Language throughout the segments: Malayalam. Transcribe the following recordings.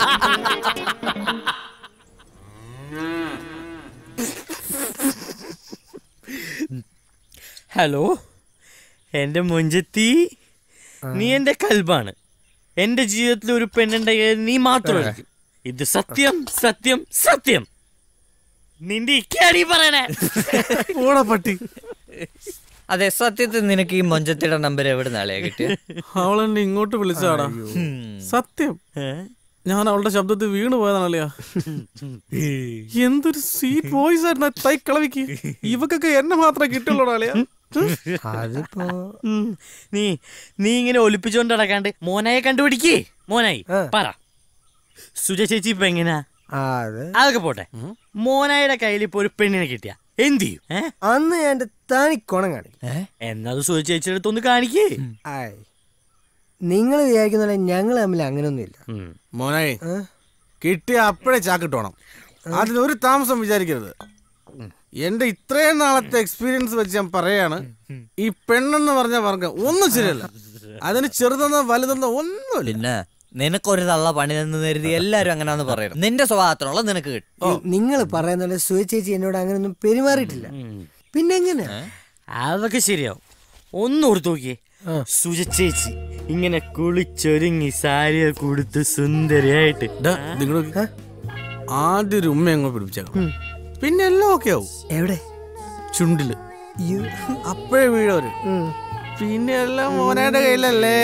ഹലോ എന്റെ മുഞ്ചത്തി നീ എന്റെ കൽബാണ് എന്റെ ജീവിതത്തിൽ ഒരു പെണ്ണുണ്ടെങ്കിൽ നീ മാത്രമായിരിക്കും ഇത് സത്യം സത്യം സത്യം നിന്റെ ഇക്കാടി പറയണേ ഓടാ പട്ടി അതെ സത്യത്തിൽ നിനക്ക് ഈ മൊഞ്ചത്തിയുടെ നമ്പർ എവിടെ നാളെയാ കിട്ടിയ അവളെന്നെ ഇങ്ങോട്ട് വിളിച്ചാടാ സത്യം ഞാൻ അവളുടെ ശബ്ദത്തിൽ വീണു പോയതാണല്ലയാ എന്തൊരു സ്വീറ്റ് വോയിസ് ആയിരുന്നു ആ തൈ കളവിക്ക് ഇവക്കൊക്കെ എന്നെ മാത്രമേ കിട്ടുള്ളൂ അളിയാ അതിപ്പോ ഉം. നീ നീ ഇങ്ങനെ ഒലിപ്പിച്ചോണ്ട് നടക്കാണ്ട് മോനായെ കണ്ടുപിടിക്കേ മോനായി പറ സുജ ചേച്ചി ഇപ്പൊ എങ്ങനാ ആ, അത് അതൊക്കെ പോട്ടെ മോനായുടെ കയ്യിൽ ഇപ്പൊ ഒരു പെണ്ണിനെ കിട്ടിയ എന്ത് ചെയ്യും ഏ? അന്ന് ഞാൻ എന്റെ താണി കുണം കാണിക്കും എന്നത് സുജ ചേച്ചിയുടെ അടുത്ത് ഒന്ന് കാണിക്കേ ആയ് നിങ്ങൾ വിചാരിക്കുന്ന പോലെ ഞങ്ങൾ തമ്മിൽ അങ്ങനെയൊന്നുമില്ല മോനായി കിട്ടിയ അപ്പോഴേ ചാക്കിട്ടോണം അതിനൊരു താമസം വിചാരിക്കരുത് എന്റെ ഇത്രയും നാളത്തെ എക്സ്പീരിയൻസ് വെച്ച് ഞാൻ പറയാണ് ഈ പെണ്ണെന്ന് പറഞ്ഞ വർഗം ഒന്നും ശരിയല്ല അതിന് ചെറുതെന്നോ വലുതെന്നോ ഒന്നുമില്ല പിന്നെ നിനക്കൊരു തള്ള പണി നിന്ന് കരുതി എല്ലാരും അങ്ങനെയാന്ന് പറയണം നിന്റെ സ്വഭാവത്തിനുള്ള നിനക്ക് കിട്ടും നിങ്ങൾ പറയുന്ന പോലെ സുയ ചേച്ചി എന്നോട് അങ്ങനെയൊന്നും പെരുമാറിയിട്ടില്ല പിന്നെ എങ്ങനെ അതൊക്കെ ശരിയാവും ഒന്ന് ഓർത്ത് നോക്കിയേ സുജ ചേച്ചി ഇങ്ങനെ കുളിച്ചൊരുങ്ങി സാരിയൊക്കെ കൊടുത്ത് സുന്ദരിയായിട്ട് നിങ്ങൾ ആദ്യം ഒരു ഉമ്മ അങ്ങോട്ട് പിടിപ്പിച്ചേക്കാം പിന്നെ എല്ലാം ഓക്കെ ആവും എവിടെ ചുണ്ടില് അപ്പോഴേ വീഴവര് പിന്നെ എല്ലാം മോനയുടെ കയ്യിലല്ലേ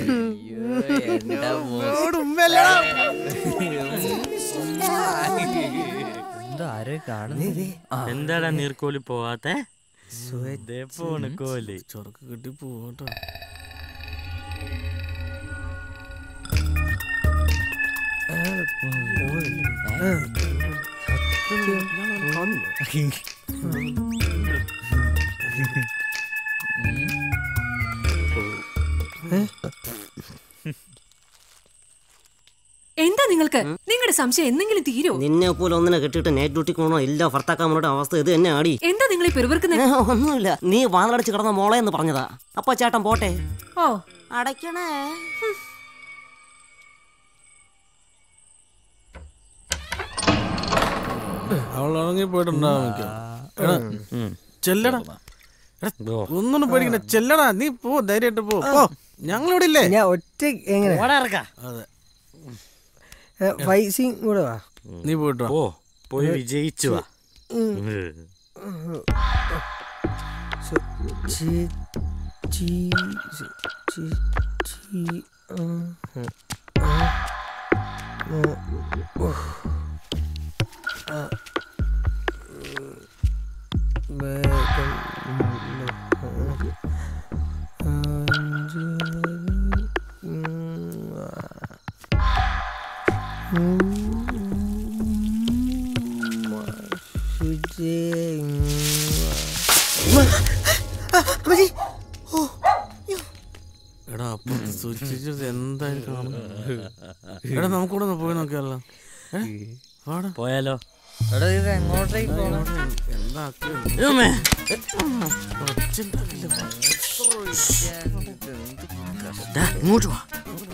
ഓട് ഉമ്മയല്ലേടാ. എന്താ ആരെ കാണുന്നു എന്താടാ നീർക്കോലി പോവാത്തെ ദേ പോണ് കോലി ചൊറുക്ക് കിട്ടി പോട്ടോ എന്താ നിങ്ങൾക്ക് നിങ്ങളുടെ സംശയം എന്തെങ്കിലും തീരോ നിന്നെ പോലെ ഒന്നിനെ കെട്ടിട്ട് നൈറ്റ് ഡ്യൂട്ടിക്ക് പോകണോ എല്ലാ ഭർത്താക്കന്മാരുടെ അവസ്ഥ ഇത് തന്നെ ആടി എന്താ നിങ്ങൾ ഈ പെരുവർക്കുന്നത് ഏ, ഒന്നുമില്ല നീ വാതിലടച്ച് കിടന്ന മോളെ എന്ന് പറഞ്ഞതാ അപ്പൊ ചേട്ടൻ പോട്ടെ ഓ അടയ്ക്കണേ അവൾ ഇറങ്ങി പോയിട്ടുണ്ടാവും മിക്കവാറും. എടാ, ചെല്ലടാ എടാ, ഒന്നും പേടിക്കണ്ട ചെല്ലടാ നീ പോ ധൈര്യമായിട്ട് പോ പോ ഞങ്ങളിവിടെ ഇല്ലേ ഞാൻ ഒറ്റ എങ്ങനെ അതെ പൈസയും കൂടെ വാ നീ പോയിട്ട് വാ. ഓ പോയി വിജയിച്ചു വാ സു- ചി- ചി- സു- ചി- ചി- ഉം, ഉം, ഉം, ഉം, ഉഫ്. ആ, ഉം, വേഗം, ഉം, ഉം, അഞ്ച്, ഉം, ആ. ഉം, സുജേ, ഉം, ആ. എടാ അപ്പൊ സൂക്ഷിച്ചത് എന്തായാലും കാണും എടാ നമുക്കൂടെ ഒന്ന് പോയി നോക്കിയാലോ ഏ? വാടാ. പോയാലോ എടാ ഇത് എങ്ങോട്ടേക്ക് പോകണം എന്താ ഉമ്മേ. ദാ, ഇങ്ങോട്ട് വാ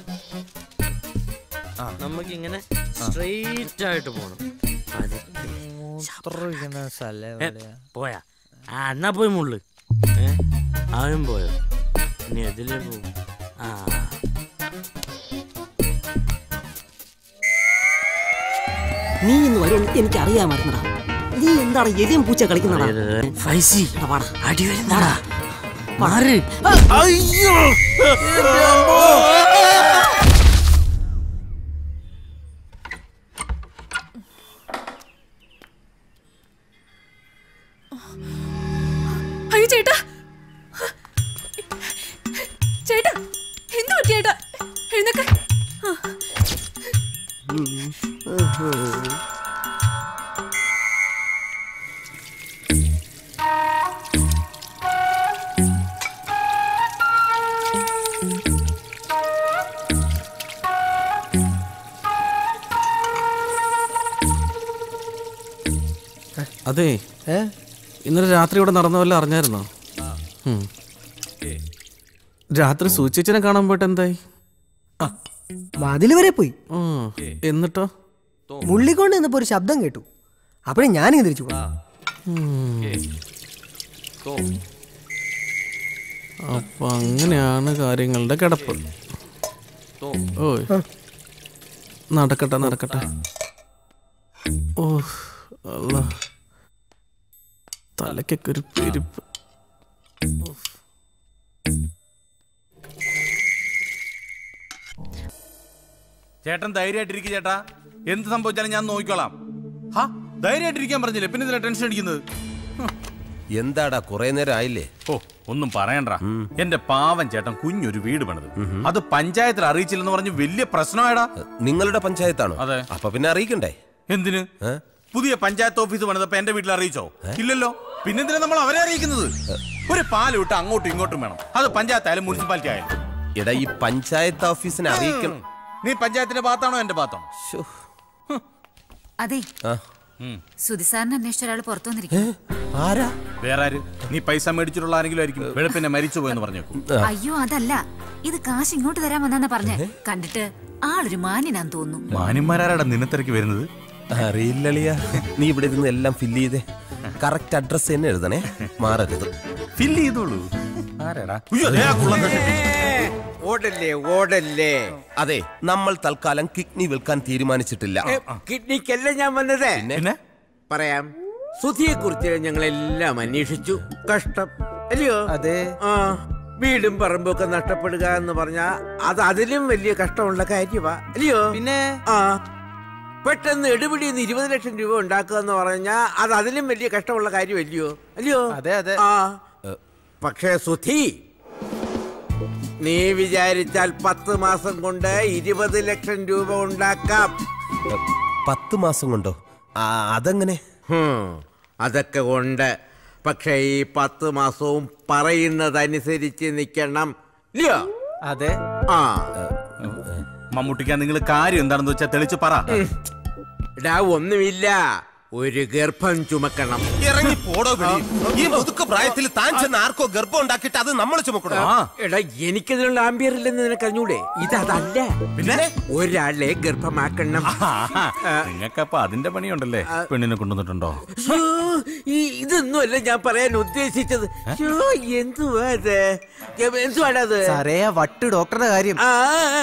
നമുക്ക് ഇങ്ങനെ സ്ട്രെയിറ്റ് ആയിട്ട് പോണം പതുക്കെ. മൂത്രമൊഴിക്കുന്ന സ്ഥലം ഏ, എവിടെയാ? പോയാ ആ എന്നാ പോയി മുള്ളു ഏ അവൻ പോയോ ഇനി എതിലേ പോകും ആ നീ ഇന്ന് വരും എനിക്ക് അറിയാമായിരുന്നടാ നീ എന്താണ് എലിയും പൂച്ച കളിക്കുന്നടാ ഫൈസി എടാ, വാടാ. അടി വരുന്നടാ മാറ് അയ്യോ അയ്യോ ചേട്ടാ ചേട്ടാ എന്തു പറ്റി ചേട്ടാ എഴുന്നേക്ക് ആ. അതെ ഏ ഇന്നലെ രാത്രി ഇവിടെ നടന്ന വല്ല അറിഞ്ഞായിരുന്നോ ഉം. രാത്രി സൂചിച്ചനെ കാണാൻ പോയിട്ട് എന്തായി ആ മതിൽ വരെ പോയി ഉം. എന്നിട്ടോ മുള്ളിക്കൊണ്ട് നിന്നപ്പോ ഒരു ശബ്ദം കേട്ടു അപ്പോഴേ ഞാനിങ്ങനെ തിരിച്ചു പോയി അപ്പൊ അങ്ങനെയാണ് കാര്യങ്ങളുടെ കിടപ്പ് ഓയ് നടക്കട്ടെ നടക്കട്ടെ ഓ അല്ല തലക്കൊക്കെ ഒരു പെരുപ്പ് ചേട്ടൻ ധൈര്യമായിട്ടിരിക്കും ചേട്ടാ എന്ത് സംഭവിച്ചാലും ഞാൻ നോക്കിക്കോളാം ഹാ ധൈര്യമായിട്ടിരിക്കാൻ പറഞ്ഞില്ലേ പിന്നെ ഇതിലെ ടെൻഷൻ അടിക്കുന്നത് എന്താടാ കുറെ നേരം ആയില്ലേ ഓ ഒന്നും പറയണ്ട എന്റെ പാവൻ ചേട്ടൻ കുഞ്ഞൊരു വീട് പണിത് അത് പഞ്ചായത്തിൽ അറിയിച്ചില്ലെന്ന് പറഞ്ഞ് വലിയ പ്രശ്നമായടാ നിങ്ങളുടെ പഞ്ചായത്താണോ അതെ. അപ്പൊ പിന്നെ അറിയിക്കണ്ടേ എന്തിന് ഏ? പുതിയ പഞ്ചായത്ത് ഓഫീസ് പണിതപ്പോ എന്റെ വീട്ടിൽ അറിയിച്ചോ ഇല്ലല്ലോ പിന്നെന്തിനാ നമ്മൾ അവരെ അറിയിക്കുന്നത് ഒരു പാല് വിട്ട് അങ്ങോട്ടും ഇങ്ങോട്ടും വേണം അത് പഞ്ചായത്ത് ആയാലും മുനിസിപ്പാലിറ്റി ആയാലും എടാ ഈ പഞ്ചായത്ത് ഓഫീസിനെ അറിയിക്കണം നീ പഞ്ചായത്തിന്റെ ഭാഗത്താണോ എന്റെ ഭാഗത്താണോ ശ്ശോ. അതെ ആ. സുധിസാറിനെ അന്വേഷിച്ച ഒരാൾ പുറത്തു വന്നിരിക്കും ആരാ വേറെ ആര് നീ പൈസ മേടിച്ചിട്ടുള്ള ആരെങ്കിലും ആയിരിക്കും വെളുപ്പിനെ മരിച്ചു പോയെന്ന് പറഞ്ഞേക്കും അയ്യോ അതല്ല ഇത് കാശ് ഇങ്ങോട്ട് തരാൻ വന്നാ പറഞ്ഞേ കണ്ടിട്ട് ആളൊരു മാന്യനാന്ന് തോന്നുന്നു മാന്യന്മാരാരാടാ നിന്നത്തിരക്ക് വരുന്നത് അറിയില്ലളിയ നീ ഇവിടെ ഇരുന്ന് എല്ലാം ഫില്ല് ചെയ്തേ കറക്റ്റ് അഡ്രസ് തന്നെ എഴുതണേ മാറരുത് ഫില്ല് ചെയ്തോളൂ ആരാടാ അയ്യോ, ദേ ആ കുള്ളം തട്ടി. ഓടല്ലേ ഓടല്ലേ അതെ നമ്മൾ തൽക്കാലം കിഡ്നി വിൽക്കാൻ തീരുമാനിച്ചിട്ടില്ല കിഡ്നിക്കല്ല ഞാൻ വന്നത് പിന്നെ പറയാം സുധിയെ കുറിച്ച് ഞങ്ങൾ എല്ലാം അന്വേഷിച്ചു കഷ്ടം അല്ലയോ അതെ ആ വീടും പറമ്പും ഒക്കെ നഷ്ടപ്പെടുക എന്ന് പറഞ്ഞാ അത് അതിലും വലിയ കഷ്ടമുള്ള കാര്യമാ അല്ലയോ പിന്നെ ആ പെട്ടെന്ന് എടുപിടി നിന്ന് ഇരുപത് ലക്ഷം രൂപ ഉണ്ടാക്കുക എന്ന് പറഞ്ഞാ അത് അതിലും വലിയ കഷ്ടമുള്ള കാര്യമല്ലയോ അല്ലയോ അതെ, അതെ. ആ പക്ഷേ സുധി നീ വിചാരിച്ചാൽ പത്ത് മാസം കൊണ്ട് ഇരുപത് ലക്ഷം രൂപ ഉണ്ടാക്കാം പത്ത് മാസം കൊണ്ടോ ആ, അതെങ്ങനെ ഹും, അതൊക്കെ ഉണ്ട് പക്ഷേ ഈ പത്ത് മാസവും പറയുന്നതനുസരിച്ച് നിൽക്കണം ഇല്ലയോ അതെ ആ മമ്മൂട്ടിക്ക നിങ്ങൾ കാര്യം എന്താണെന്ന് വെച്ചാൽ തെളിച്ച് പറ ഇടാ ഒന്നുമില്ല ഒരു ഗർഭം ചുമക്കണം ഇറങ്ങി പോടോ വിളി. ഈ മുതുക്ക് പ്രായത്തിൽ താൻ ചെന്ന് ആർക്കോ ഗർഭം ഉണ്ടാക്കിയിട്ട് അത് നമ്മൾ ചുമക്കണോ ആ എടാ എനിക്കതിനുള്ള ആംബിയർ ഇല്ലെന്ന് നിനക്ക് അറിഞ്ഞൂടെ ഇതല്ല പിന്നെ ഒരാളെ ഗർഭമാക്കണം നിങ്ങൾക്കപ്പൊ അതിന്റെ പണിയുണ്ടല്ലേ പെണ്ണിനെ കൊണ്ടുവന്നിട്ടുണ്ടോ ശ്ശോ, ഈ ഇതൊന്നുമല്ല ഞാൻ പറയാൻ ഉദ്ദേശിച്ചത് ശ്ശോ, എന്തുവാ ഇത് എന്തുവാടാ അത് സാറേ ആ വട്ട് ഡോക്ടറുടെ കാര്യം ആ,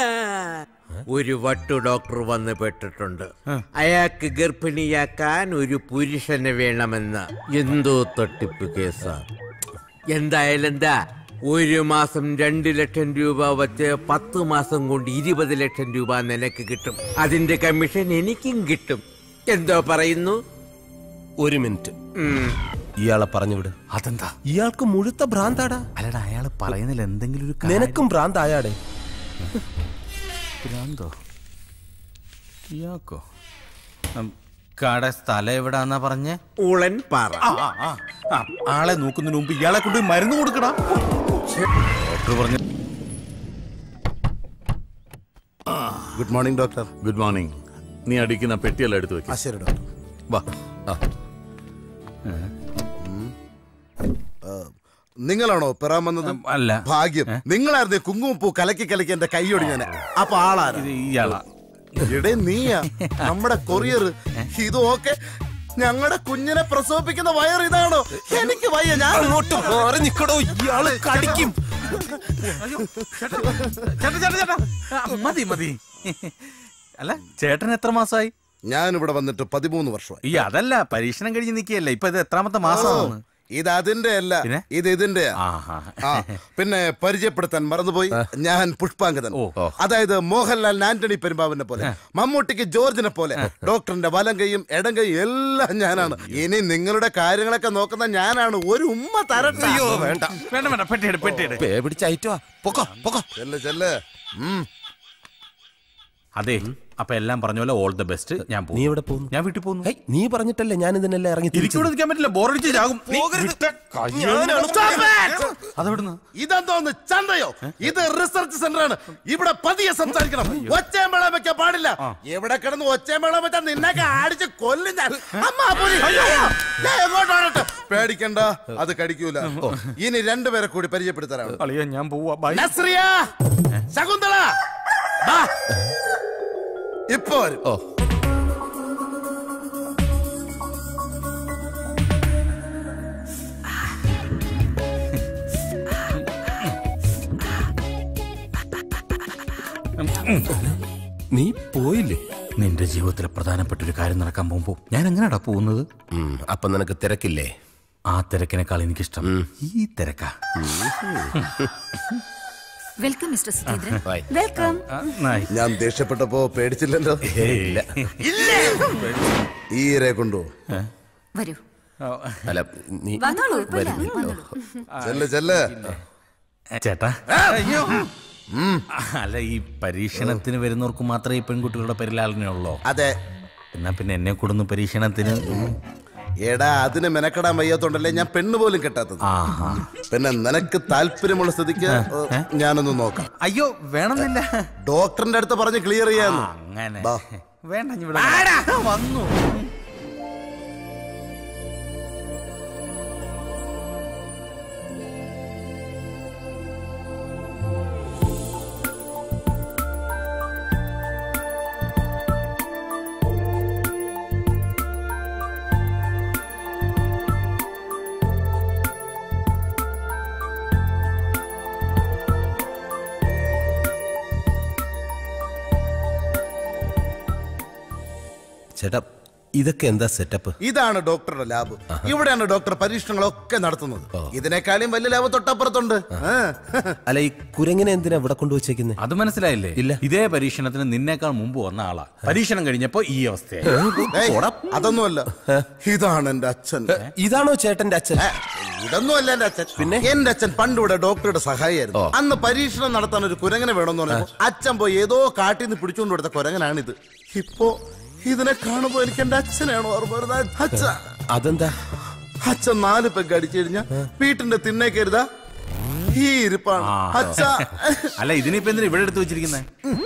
ഒരു വട്ടു ഡോക്ടർ വന്ന് പെട്ടിട്ടുണ്ട് അയാൾക്ക് ഗർഭിണിയാക്കാൻ ഒരു പുരുഷന് വേണമെന്ന് എന്തോ തട്ടിപ്പ് കേസാ എന്തായാലും എന്താ ഒരു മാസം രണ്ട് ലക്ഷം രൂപ വച്ച് പത്ത് മാസം കൊണ്ട് ഇരുപത് ലക്ഷം രൂപ നിനക്ക് കിട്ടും അതിന്റെ കമ്മീഷൻ എനിക്കും കിട്ടും എന്തോ പറയുന്നു ഒരു മിനിറ്റ് ഉം. ഇയാളെ പറഞ്ഞുവിട് അതെന്താ ഇയാൾക്ക് മുഴുത്ത ഭ്രാന്താടാ അല്ലടാ അയാള് പറയുന്നതിൽ എന്തെങ്കിലും ഒരു നിനക്കും ഭ്രാന്തായാടെ ഭ്രാന്തോ ഇയാക്കോ ഉം, കട സ്ഥലം എവിടാന്നാ പറഞ്ഞേ ഉളൻ പാറ ആ, ആ, ആ. ആ, ആളെ നോക്കുന്നതിന് മുമ്പ് ഇയാളെ കൊണ്ട് മരുന്ന് കൊടുക്കടാ ഡോക്ടർ പറഞ്ഞു good morning doctor good morning നീ അടിക്കുന്ന പെട്ടിയെല്ലാം എടുത്തു വെക്കാം ശരി ഡോക്ടർ വാ നിങ്ങളാണോ പെറാൻ വന്നത് അല്ല ഭാഗ്യം നിങ്ങളായിരുന്നു ഈ കുങ്കുമപ്പൂ കലക്കി കലക്കി എന്റെ കൈയൊടിഞ്ഞാനെ അപ്പൊ ആളാരാ ഇത് ഇയാളാ ഇടേ നീയാ നമ്മുടെ കൊറിയർ ഇത് ഓക്കെ ഞങ്ങളുടെ കുഞ്ഞിനെ പ്രസവിപ്പിക്കുന്ന വയർ ഇതാണോ എനിക്ക് വയ്യ ഞാൻ അങ്ങോട്ട് മാറി നിക്കടോ ഇയാള് കടിക്കും ചേട്ടാ ചേട്ടാ ചേട്ടാ ആ, മതി മതി അല്ല ചേട്ടൻ എത്ര മാസമായി ഞാൻ ഇവിടെ വന്നിട്ട് പതിമൂന്ന് വർഷമായി ഈ അതല്ല പരീക്ഷണം കഴിഞ്ഞ് നിൽക്കുകയല്ല ഇപ്പൊ ഇത് എത്രാമത്തെ മാസമാണ് ഇത് അതിന്റെ അല്ല പിന്നെ? ഇത് ഇതിന്റെ ആഹാ. ആ പിന്നെ പരിചയപ്പെടുത്താൻ മറന്നുപോയി ഞാൻ പുഷ്പാങ്കതൻ ഓ. അതായത് മോഹൻലാൽ ആന്റണി പെരുമ്പാവിനെ പോലെ മമ്മൂട്ടിക്ക് ജോർജിനെ പോലെ ഡോക്ടറിന്റെ വലം കൈയും ഇടം കൈയും എല്ലാം ഞാനാണ് ഇനി നിങ്ങളുടെ കാര്യങ്ങളൊക്കെ നോക്കുന്ന ഞാനാണ് ഒരു ഉമ്മ തരട്ടെ അയ്യോ വേണ്ട വേണ്ട വേണ്ട പെട്ടിയെടു പെട്ടിയെടു പേ പിടിച്ചയറ്റോ പൊക്കോ പൊക്കോ ചെല്ല് ചെല്ല് ഉം. അതെ അപ്പൊ എല്ലാം പറഞ്ഞ പോലെ ഓൾ ദ ബെസ്റ്റ് ഞാൻ പോകുന്നു. നീ എവിടെ പോകുന്നു? ഞാൻ വീട്ടിൽ പോകുന്നു ഹേയ്, നീ പറഞ്ഞിട്ടല്ലേ ഞാൻ ഇതിനെല്ലാം ഇറങ്ങി തിരിച്ചത്? എനിക്കിവിടെ നിൽക്കാൻ പറ്റില്ല ബോറടിച്ച് ചാകും നീ പോകരുത്. വിട്ട കയ്യ് ഞാനാണ് Stop it! അതെവിടുന്ന് ഇതെന്തോന്ന് ചന്തയോ ഇത് റിസർച്ച് സെന്റർ ആണ് ഇവിടെ പതിയെ സംസാരിക്കണം ഒച്ചയും വെള്ളം വെക്കാൻ പാടില്ല എവിടെ കിടന്ന് ഒച്ചയും വെള്ളം വെച്ചാൽ നിന്നൊക്കെ അടിച്ച് കൊല്ലും ഞാൻ അമ്മ പുലി. ഞാൻ എങ്ങോട്ട് ഓടട്ടെ? പേടിക്കണ്ട അത് കടിക്കൂല ഇനി രണ്ടുപേരെ കൂടി പരിചയപ്പെടുത്തരാണ് അളിയ ഞാൻ പോവാ ബൈ നസ്രിയ ശകുന്തള ദാ. ഇപ്പൊ വരും ഓ നീ പോയില്ലേ നിന്റെ ജീവിതത്തിലെ പ്രധാനപ്പെട്ട ഒരു കാര്യം നടക്കാൻ പോകുമ്പോ ഞാൻ എങ്ങനെയാടാ പോകുന്നത് ഉം, അപ്പൊ നിനക്ക് തിരക്കില്ലേ ആ തിരക്കിനേക്കാൾ എനിക്കിഷ്ടം ഈ തിരക്കാ welcome mister Sudheendran Bye. Welcome ഞാൻ ദേഷ്യപ്പെട്ടപ്പോ പേടിച്ചില്ലല്ലോ ഇല്ല ഈരെ കൊണ്ടു വരൂ അല്ല നീ വന്നോളൂ കുഴപ്പമില്ല. വരൂ. വന്നോളൂ. ചെല്ല് ചെല്ല് ചേട്ടാ അയ്യോ അല്ല ഈ പരീക്ഷണത്തിന് വരുന്നവർക്ക് മാത്രമേ ഈ പെൺകുട്ടികളുടെ പരിലാലനയുള്ളൂ അതെ എന്നാ പിന്നെ എന്നെ കൊടുന്ന് പരീക്ഷണത്തിന് എടാ അതിന് മെനക്കെടാൻ വയ്യാത്തോണ്ടല്ലേ ഞാൻ പെണ്ണ് പോലും കെട്ടാത്തത് ആഹാ പിന്നെ നിനക്ക് താല്പര്യമുള്ള സ്ഥിതിക്ക് ഏ, ഞാനൊന്ന് നോക്കാം അയ്യോ വേണമെന്നില്ല ഡോക്ടറിന്റെ അടുത്ത് പറഞ്ഞ് ക്ലിയർ ചെയ്യാന്ന് അങ്ങനെ ബാ. വേണ്ട ഇനി ഇവിടെ വന്നു ചേട്ടാ ഇതൊക്കെ എന്താ സെറ്റപ്പ് ഇതാണ് ഡോക്ടറുടെ ലാബ് ഇവിടെയാണ് ഡോക്ടർ പരീക്ഷണങ്ങളൊക്കെ നടത്തുന്നത് ഇതിനേക്കാളും വലിയ ലാബ് തൊട്ടപ്പുറത്തുണ്ട് ആ. അല്ല ഈ കുരങ്ങിനെ എന്തിനാ ഇവിടെ കൊണ്ടുവച്ചേക്കുന്നത് അത് മനസ്സിലായില്ലേ ഇല്ല. ഇതേ പരീക്ഷണത്തിന് നിന്നേക്കാൾ മുമ്പ് വന്ന ആളാ പരീക്ഷണം കഴിഞ്ഞപ്പോ ഈ അവസ്ഥയായി ഏയ്, അതൊന്നുമല്ല ഇതാണ് എന്റെ അച്ഛൻ ഇതാണോ ചേട്ടന്റെ അച്ഛൻ ഏ, ഇതൊന്നുമല്ല എന്റെ അച്ഛൻ പിന്നെ എന്റെ അച്ഛൻ പണ്ട് ഇവിടെ ഡോക്ടറുടെ സഹായിയായിരുന്നു അന്ന് പരീക്ഷണം നടത്താൻ ഒരു കുരങ്ങനെ വേണമെന്ന് പറഞ്ഞപ്പോ അച്ഛൻ പോയി ഏതോ കാട്ടിൽ നിന്ന് പിടിച്ചുകൊണ്ട് കൊടുത്ത കുരങ്ങനാണിത് ഇപ്പോ ഇതിനെ കാണുമ്പോ എനിക്ക് എന്റെ അച്ഛനാണ് ഓർമ്മ വരുന്നത് അച്ഛ അതെന്താ അച്ഛൻ നാല് പെഗ് അടിച്ചു കഴിഞ്ഞാ വീട്ടിന്റെ തിണ്ണേ കരുതാ ഈ ഇരിപ്പാണ് അച്ഛ അല്ല ഇതിനിപ്പോ എന്തിനാ ഇവിടെ എടുത്ത് വെച്ചിരിക്കുന്നത്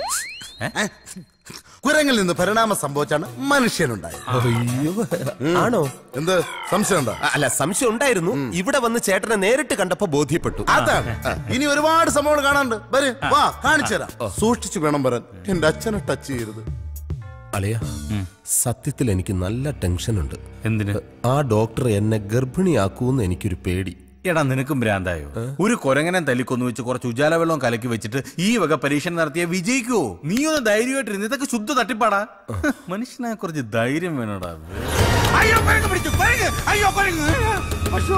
കുരങ്ങിൽ നിന്ന് പരിണാമം സംഭവിച്ചാണ് മനുഷ്യനുണ്ടായത് അയ്യോ ആണോ എന്ത് സംശയം ഉണ്ടോ അല്ല സംശയം ഉണ്ടായിരുന്നു ഇവിടെ വന്ന് ചേട്ടനെ നേരിട്ട് കണ്ടപ്പോ ബോധ്യപ്പെട്ടു അതാണ് ഇനി ഒരുപാട് സംഭവങ്ങൾ കാണാനുണ്ട് വര് വാ കാണിച്ചു തരാം സൂക്ഷിച്ചു വേണം വരാൻ എന്റെ അച്ഛനെ ടച്ച് ചെയ്യരുത് അളിയ സത്യത്തിൽ എനിക്ക് നല്ല ടെൻഷൻ ഉണ്ട് എന്തിന് ആ ഡോക്ടർ എന്നെ ഗർഭിണിയാക്കൂന്ന് എനിക്കൊരു പേടി എടാ നിനക്കും ഭ്രാന്തായോ ഒരു കൊരങ്ങനെ തല്ലിക്കൊന്നു വെച്ച് കുറച്ച് ഉജാല വെള്ളം കലക്കി വെച്ചിട്ട് ഈ വക പരീക്ഷണം നടത്തിയ വിജയിക്കുവോ നീ ഒന്ന് ധൈര്യമായിട്ടിരുന്ന് ഇതൊക്കെ ശുദ്ധ തട്ടിപ്പാടാ മനുഷ്യനെ കുറച്ച് ധൈര്യം വേണോടാ അയ്യോ കുരങ്ങ് പിടിച്ചു കുരങ്ങ് അയ്യോ കുരങ്ങ് അയ്യോ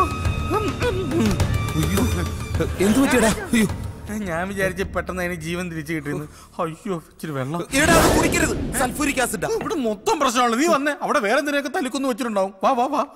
എന്തു പറ്റിയടാ അയ്യോ ഞാൻ വിചാരിച്ച് പെട്ടെന്ന് അതിന് ജീവൻ തിരിച്ചു കിട്ടിയെന്ന് അയ്യോ ഇച്ചിരി വെള്ളം എടാ അത് കുടിക്കരുത് സൾഫൂരിക് ആസിഡാ ഇവിടെ മൊത്തം പ്രശ്നമാണ് നീ വന്നേ അവിടെ വേറെ എന്തിനൊക്കെ തല്ലിക്കൊന്നു വെച്ചിട്ടുണ്ടാവും വാ വാ വാ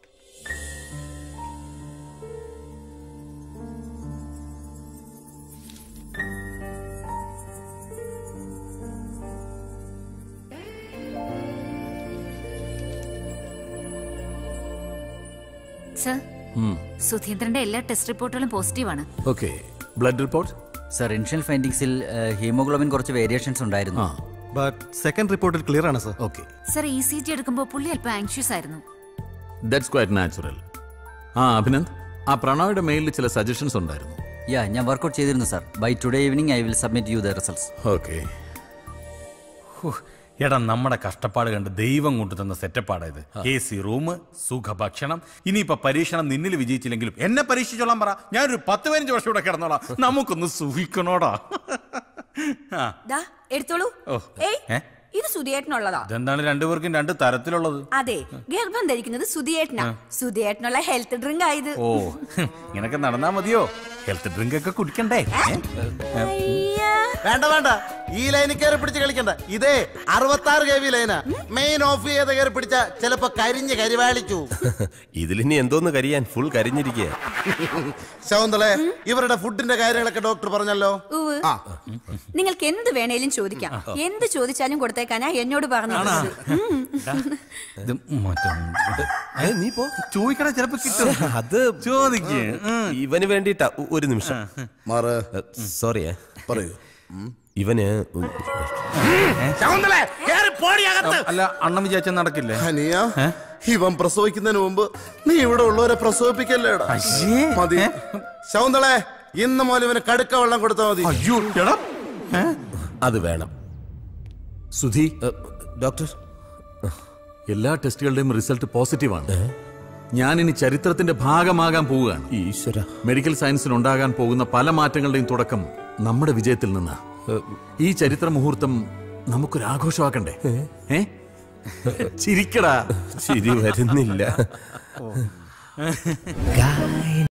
സർ സുധീന്ദ്രന്റെ എല്ലാ ടെസ്റ്റ് റിപ്പോർട്ടുകളും പോസിറ്റീവാണ് okay blood report sir initial ഫൈൻഡിങ്സിൽ ഹീമോഗ്ലോബിൻ കുറച്ച് വേരിയേഷൻസ് ഉണ്ടായിരുന്നു ബട്ട് സെക്കൻഡ് റിപ്പോർട്ടിൽ ക്ലിയർ ആണ് sir okay sir E C G എടുക്കുമ്പോൾ പുള്ളി അല്പം ആങ്ഷ്യസ് ആയിരുന്നു ദാറ്റ്സ് ക്വൈറ്റ് നാച്ചുറൽ ആ അഭിനന്ദ് ആ പ്രണോയുടെ മെയിലിൽ ചില സജഷൻസ് ഉണ്ടായിരുന്നു യാ ഞാൻ വർക്കൗട്ട് ചെയ്തിരുന്നു sir by today evening I will submit you the results okay ഹോ, എടാ നമ്മുടെ കഷ്ടപ്പാട് കണ്ട് ദൈവം കൊണ്ടു തന്ന സെറ്റപ്പാടാ ഇത് എ സി റൂം സുഖഭക്ഷണം ഇനിയിപ്പോ പരീക്ഷണം നിന്നിൽ വിജയിച്ചില്ലെങ്കിലും എന്നെ പരീക്ഷിച്ചോളാൻ പറ ഞാനൊരു പത്ത് പതിനഞ്ച് വർഷം ഇവിടെ കിടന്നോളാം നമുക്കൊന്ന് സുഖിക്കണോടാ ആ, ദാ എടുത്തോളൂ ഓ ഏയ് ഏ? ഇത് സുധിയേട്ടനുള്ളതാ ഇതെന്താണ് രണ്ടുപേർക്കും രണ്ട് തരത്തിലുള്ളത് അതെ ഗർഭം ധരിക്കുന്നത് സുധിയേട്ടനാ സുധിയേട്ടനുള്ള ഹെൽത്ത് ഡ്രിങ്ക് ആയത് ഓ ഇങ്ങനൊക്കെ നടന്നാ മതിയോ ഹെൽത്ത് ഡ്രിങ്ക് ഒക്കെ കുടിക്കണ്ടേ ഏ? വേണ്ട വേണ്ട ഈ ലൈനിൽ കയറി പിടിച്ച് കളിക്കണ്ട ഇതേ അറുപത്തി ആറ് കെ വി ലൈനാ മെയിൻ ഓഫ് ചെയ്ത് കയറി പിടിച്ച ചിലപ്പോ കരിഞ്ഞ് കരിവാളിച്ചു ഇതിലിനി എന്തോന്ന് കരിയാൻ ഫുൾ കരിഞ്ഞിരിക്കുക ശകുന്തളെ ഇവരുടെ ഫുഡിന്റെ കാര്യങ്ങളൊക്കെ ഡോക്ടർ പറഞ്ഞല്ലോ ഉവ്വ്. ആ നിങ്ങൾക്ക് എന്ത് വേണേലും ചോദിക്കാം എന്ത് ചോദിച്ചാലും കൊടുത്തേക്കാനാ എന്നോട് പറഞ്ഞത് ഇത് മറ്റൊന്ന്. നീ പോ ചോദിക്കണ ചിലപ്പോ കിട്ടും അത് ചോദിക്ക് ഇവന് വേണ്ടിട്ടാ ഒ- ഒരു നിമിഷം മാറ് സോറിയേ പറയൂ ഇവന് ശകുന്തളെ കേറി പോടി അകത്ത് അല്ല അണ്ണൻ വിചാരിച്ച നടക്കില്ലേ ഹനിയ ഇവൻ പ്രസവിക്കുന്നതിന് മുമ്പ് നീ ഇവിടെ ഉള്ളവരെ പ്രസവിപ്പിക്കല്ലേടാ മതി ശകുന്തളെ ഇന്ന് മുതൽ ഇവന് കടുക്ക വെള്ളം കൊടുത്താൽ മതി അയ്യോ എടാ അത് വേണം സുധി ഡോക്ടർ എല്ലാ ടെസ്റ്റുകളുടെയും റിസൾട്ട് പോസിറ്റീവാണ് ഞാൻ ഇനി ചരിത്രത്തിന്റെ ഭാഗമാകാൻ പോവുകയാണ് ഈശ്വര മെഡിക്കൽ സയൻസിന് ഉണ്ടാകാൻ പോകുന്ന പല മാറ്റങ്ങളുടെയും തുടക്കം നമ്മുടെ വിജയത്തിൽ നിന്നാ ഈ ചരിത്ര മുഹൂർത്തം നമുക്കൊരു ആഘോഷമാക്കണ്ടേ ഏ ചിരിക്കടാ ചിരി വരുന്നില്ല